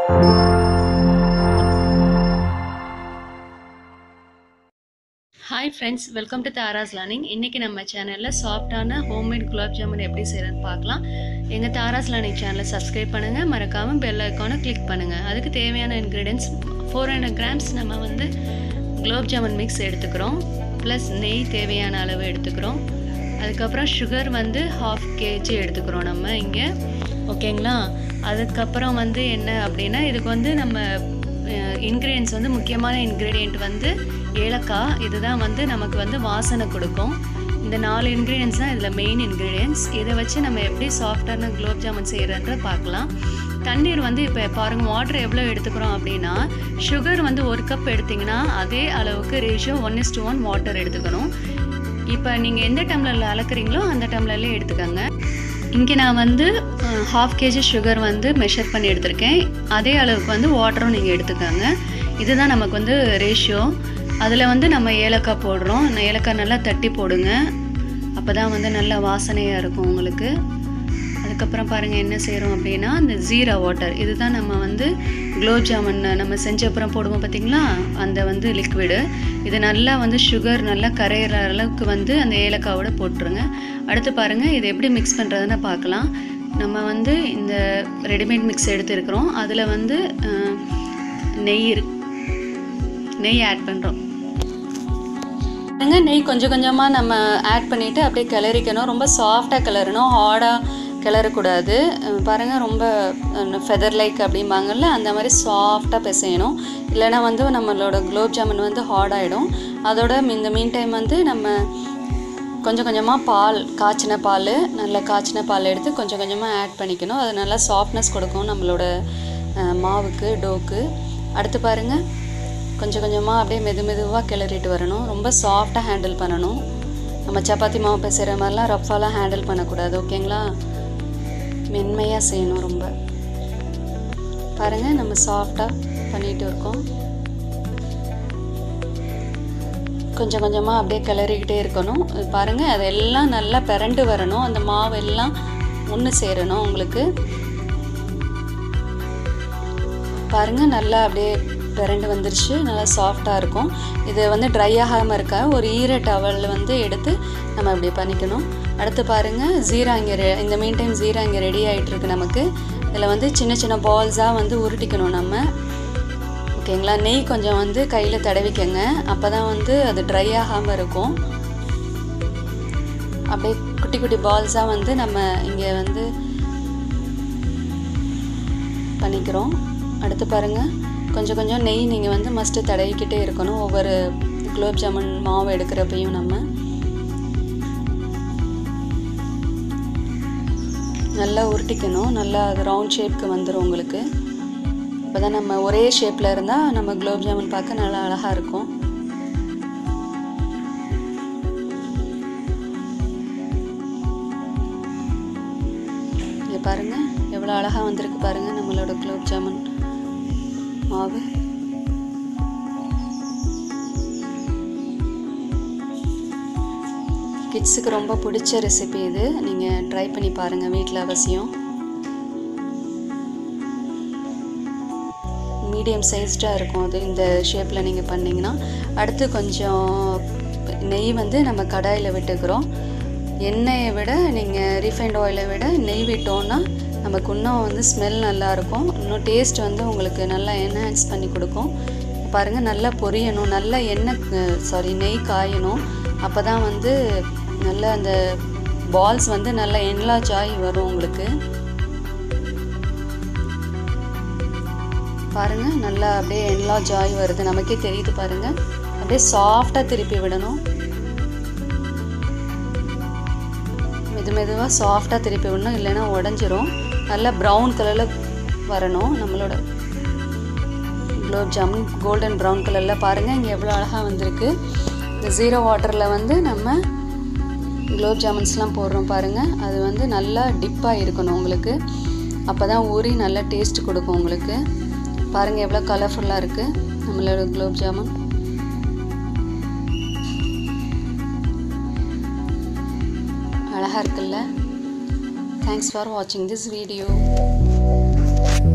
hi friends welcome to Tara's learning இன்றைக்கி நம்ம சேனலில் சாஃப்டான ஹோம்மேட் குலாப் ஜாமுன் எப்படி செய்கிறதுன்னு பார்க்கலாம் எங்கள் தாராஸ் லேர்னிங் சேனலை சப்ஸ்கிரைப் பண்ணுங்கள் மறக்காமல் பெல் ஐக்கானை கிளிக் பண்ணுங்கள் அதுக்கு தேவையான இன்க்ரீடியன்ஸ் ஃபோர் ஹண்ட்ரட் கிராம்ஸ் நம்ம வந்து குலாப் ஜாமுன் மிக்ஸ் எடுத்துக்கிறோம் ப்ளஸ் நெய் தேவையான அளவு எடுத்துக்கிறோம் அதுக்கப்புறம் சுகர் வந்து ஹாஃப் கேஜி எடுத்துக்கிறோம் நம்ம இங்கே ஓகேங்களா அதுக்கப்புறம் வந்து என்ன அப்படின்னா இதுக்கு வந்து நம்ம இன்க்ரீடியன்ஸ் வந்து முக்கியமான இன்க்ரீடியண்ட் வந்து ஏலக்காய் இதுதான் வந்து நமக்கு வந்து வாசனை கொடுக்கும் இந்த நாலு இன்க்ரீடியன்ஸ் தான் இதில் மெயின் இன்க்ரீடியன்ஸ் இதை வச்சு நம்ம எப்படி சாஃப்டான குலோப் ஜாமுன் செய்கிறன்ற பார்க்கலாம் தண்ணீர் வந்து இப்போ பாருங்கள் வாட்டர் எவ்வளோ எடுத்துக்கிறோம் அப்படின்னா சுகர் வந்து ஒரு கப் எடுத்திங்கன்னா அதே அளவுக்கு ratio one is to one water எடுத்துக்கணும் இப்போ நீங்கள் எந்த டம்ளரில் அளக்குறீங்களோ அந்த டம்ளர்லேயே எடுத்துக்கோங்க இங்கே நான் வந்து ஹாஃப் கேஜி சுகர் வந்து மெஷர் பண்ணி எடுத்திருக்கேன் அதே அளவுக்கு வந்து வாட்டரும் நீங்கள் எடுத்துக்கோங்க இதுதான் நமக்கு வந்து ரேஷியோ அதில் வந்து நம்ம ஏலக்காய் போடுறோம் ஏலக்காய் நல்லா தட்டி போடுங்க அப்போ தான் வந்து நல்ல வாசனையாக இருக்கும் உங்களுக்கு அதுக்கப்புறம் பாருங்கள் என்ன செய்கிறோம் அப்படின்னா இந்த ஜீரா வாட்டர் இதுதான் நம்ம வந்து குலோப் ஜாமுன் நம்ம செஞ்ச அப்புறம் போடுவோம் பார்த்திங்களா அந்த வந்து லிக்விடு இது நல்லா வந்து சுகர் நல்லா கரையிற அளவுக்கு வந்து அந்த ஏலக்காவோட போட்டுருங்க அடுத்து பாருங்கள் இது எப்படி மிக்ஸ் பண்ணுறதுன்னு பார்க்கலாம் நம்ம வந்து இந்த ரெடிமேட் மிக்ஸ் எடுத்துருக்குறோம் அதில் வந்து நெய் நெய் ஆட் பண்ணுறோம் நெய் கொஞ்சம் கொஞ்சமாக நம்ம ஆட் பண்ணிவிட்டு அப்படியே கிளறிக்கணும் ரொம்ப சாஃப்டாக கிளறணும் ஹார்டாக கிளறக்கூடாது பாருங்கள் ரொம்ப ஃபெதர் லைக் அப்படிம்பாங்கல்ல அந்த மாதிரி சாஃப்டாக பிசையணும் இல்லைனா வந்து நம்மளோட குலோப் ஜாமுன் வந்து ஹார்ட் ஆகிடும் அதோட இந்த மீன் டைம் வந்து நம்ம கொஞ்சம் கொஞ்சமாக பால் காய்ச்சின பால் நல்லா காய்ச்சின பால் எடுத்து கொஞ்சம் கொஞ்சமாக ஆட் பண்ணிக்கணும் அது நல்லா சாஃப்ட்னஸ் கொடுக்கும் நம்மளோட மாவுக்கு டோக்கு அடுத்து பாருங்கள் கொஞ்சம் கொஞ்சமாக அப்படியே மெது மெதுவாக கிளறிட்டு வரணும் ரொம்ப சாஃப்டாக ஹேண்டில் பண்ணணும் நம்ம சப்பாத்தி மாவு பிசைகிற மாதிரிலாம் ரஃபாலாம் ஹேண்டில் பண்ணக்கூடாது ஓகேங்களா மென்மையாக செய்யணும் ரொம்ப பாருங்கள் நம்ம சாஃப்டாக பண்ணிகிட்டு இருக்கோம் கொஞ்சம் கொஞ்சமாக அப்படியே கிளறிக்கிட்டே இருக்கணும் பாருங்கள் அதெல்லாம் நல்லா பிறண்டு வரணும் அந்த மாவு எல்லாம் ஒன்று சேரணும் உங்களுக்கு பாருங்கள் நல்லா அப்படியே பிறண்டு வந்துருச்சு நல்லா சாஃப்டாக இருக்கும் இது வந்து ட்ரை ஆகாமல் இருக்க ஒரு ஈர டவல் வந்து எடுத்து நம்ம இப்படி பண்ணிக்கணும் அடுத்து பாருங்கள் ஜீரா இங்கே ரெ இந்த மீன் டைம் ஜீரா இங்கே ரெடி ஆகிட்டுருக்கு நமக்கு இதில் வந்து சின்ன சின்ன பால்ஸாக வந்து உருட்டிக்கணும் நம்ம ஓகேங்களா நெய் கொஞ்சம் வந்து கையில் தடவிக்கங்க அப்போ தான் வந்து அது ட்ரை ஆகாமல் இருக்கும் அப்படியே குட்டி குட்டி பால்ஸாக வந்து நம்ம இங்கே வந்து பண்ணிக்கிறோம் அடுத்து பாருங்கள் கொஞ்சம் கொஞ்சம் நெய் நீங்கள் வந்து மஸ்ட்டு தடவிக்கிட்டே இருக்கணும் ஒவ்வொரு குலோப் ஜாமுன் மாவு எடுக்கிறப்பையும் நம்ம நல்லா உருட்டிக்கணும் நல்லா அது ரவுண்ட் ஷேப்க்கு வந்துடும் உங்களுக்கு இப்போ தான் நம்ம ஒரே ஷேப்பில் இருந்தால் நம்ம குலோப் ஜாமுன் பார்க்க நல்லா அழகாக இருக்கும் இங்கே பாருங்கள் எவ்வளோ அழகாக வந்திருக்கு பாருங்கள் நம்மளோட குலோப் ஜாமுன் மாவு கிட்ஸுக்கு ரொம்ப பிடிச்ச ரெசிபி இது நீங்கள் ட்ரை பண்ணி பாருங்கள் வீட்டில் அவசியம் மீடியம் சைஸ்டாக இருக்கும் அது இந்த ஷேப்பில் நீங்கள் பண்ணிங்கன்னா அடுத்து கொஞ்சம் நெய் வந்து நம்ம கடாயில் விட்டுக்கிறோம் எண்ணெயை விட நீங்கள் ரீஃபைண்ட் ஆயிலை விட நெய் விட்டோன்னா நமக்கு இன்னும் வந்து ஸ்மெல் நல்லாயிருக்கும் இன்னும் டேஸ்ட் வந்து உங்களுக்கு நல்லா என்ஹான்ஸ் பண்ணி கொடுக்கும் பாருங்கள் நல்லா பொரியணும் நல்லா எண்ணெய் சாரி நெய் காயணும் அப்போ தான் வந்து நல்ல அந்த பால்ஸ் வந்து நல்லா என்லார்ஜ் ஆகி வரும் உங்களுக்கு பாருங்கள் நல்லா அப்படியே என்லார்ஜ் ஆகி வருது நமக்கே தெரியுது பாருங்கள் அப்படியே சாஃப்டாக திருப்பி விடணும் மெது மெதுவாக சாஃப்டாக திருப்பி விடணும் இல்லைன்னா உடஞ்சிரும் நல்லா ப்ரௌன் கலரில் வரணும் நம்மளோட குலோப் ஜாமுன் கோல்டன் ப்ரௌன் கலரில் பாருங்கள் இங்கே எவ்வளோ அழகாக வந்திருக்கு இந்த ஜீரோ வாட்டரில் வந்து நம்ம குலோப் ஜாமுன்ஸ்லாம் போடுறோம் பாருங்கள் அது வந்து நல்லா டிப்பாக இருக்கணும் உங்களுக்கு அப்போ தான் ஊறி நல்லா டேஸ்ட் கொடுக்கும் உங்களுக்கு பாருங்கள் எவ்வளோ கலர்ஃபுல்லாக இருக்குது நம்மளோட குலோப் ஜாமுன் அழகாக இருக்குல்ல தேங்க்ஸ் ஃபார் வாட்சிங் திஸ் வீடியோ